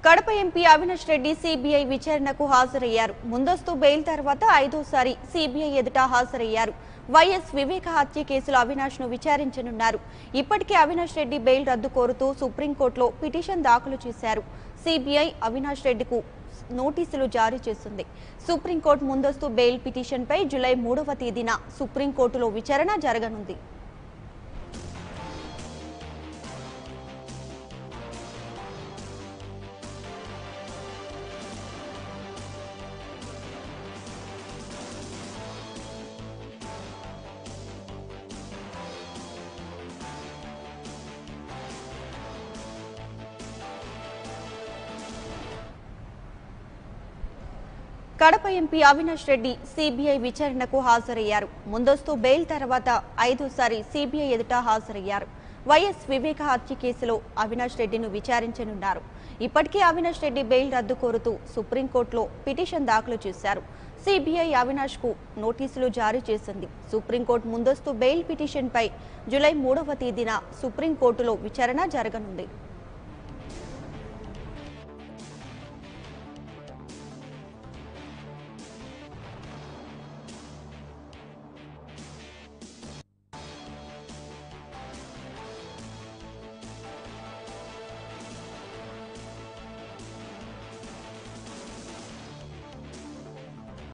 Kadapa MP Avinash Reddy CBI విచారణకు హాజరయ్యారు ముందస్తు బెయిల్ తర్వాత ఐదోసారి సిబిఐ ఎదుట హాజరయ్యారు వైఎస్ వివేక హత్య కేసులో అవినాష్ ను విచారించనున్నారు ఇప్పటికే అవినాష్ రెడ్డి బెయిల్ రద్దు కోరుతూ సుప్రీంకోర్టులో పిటిషన్ దాఖలు చేశారు సిబిఐ అవినాష్ రెడ్డికు నోటీసులు జారీ చేస్తుంది సుప్రీంకోర్టు ముందస్తు బెయిల్ పిటిషన్పై జులై మూడవ తేదీన సుప్రీంకోర్టులో విచారణ జరగనుంది కడప ఎంపీ అవినాష్ రెడ్డి సిబిఐ విచారణకు హాజరయ్యారు ముందస్తు బెయిల్ తర్వాత ఐదోసారి సిబిఐ ఎదుట హాజరయ్యారు వైఎస్ వివేక హత్య కేసులో అవినాష్ రెడ్డిను విచారించనున్నారు ఇప్పటికే అవినాష్ రెడ్డి బెయిల్ రద్దు కోరుతూ సుప్రీంకోర్టులో పిటిషన్ దాఖలు చేశారు సిబిఐ అవినాష్ కు నోటీసులు జారీ చేసింది సుప్రీంకోర్టు ముందస్తు బెయిల్ పిటిషన్పై జులై మూడవ తేదీన సుప్రీంకోర్టులో విచారణ జరగనుంది